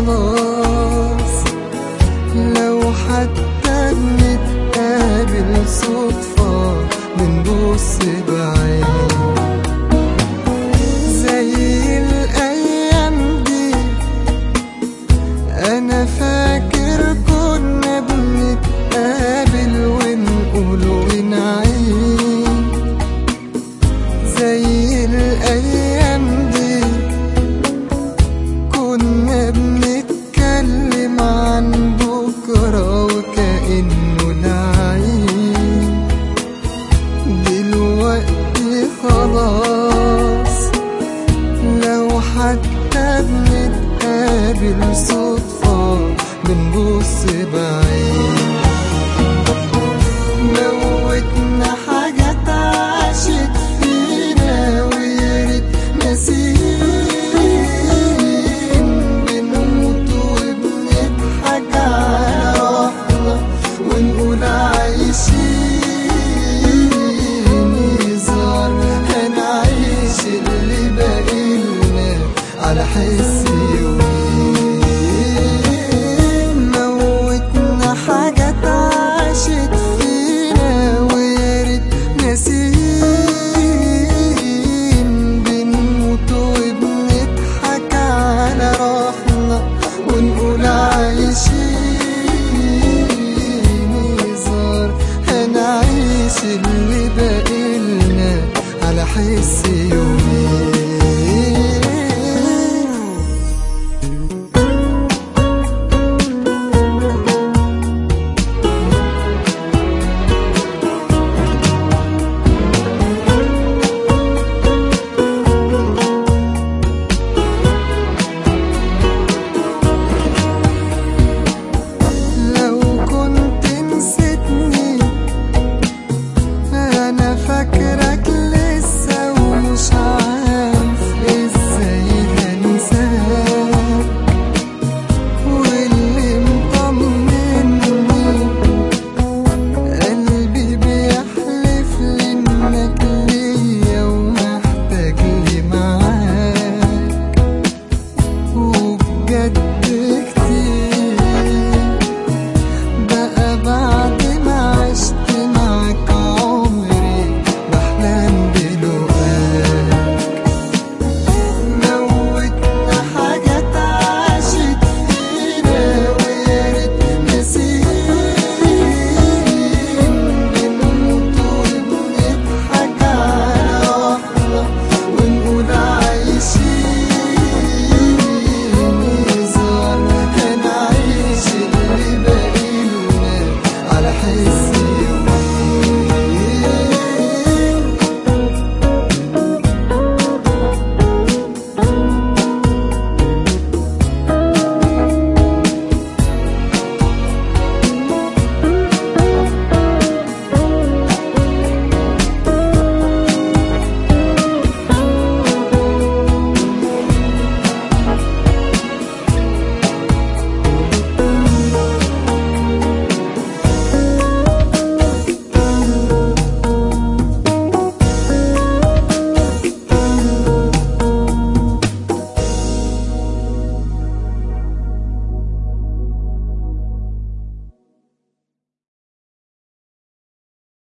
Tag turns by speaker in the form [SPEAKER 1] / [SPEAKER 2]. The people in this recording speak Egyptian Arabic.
[SPEAKER 1] خلاص لو حتى بنتقابل صدفة بنبص بعيد زي الأيام دي أنا فاكر كنا بنتقابل ونقول ونعيد زي الأيام دي كنا بنتكلم عن بكرة وكأنه نعيم دلوقتي خلاص لو حتى بنتقابل صدفة بنبص بعيد موتنا حاجات عاشت فينا وياريت ناسيين بنموت وبنضحك على روحنا ونقول عايشين يظهر هنعيش اللي باقيلنا على حس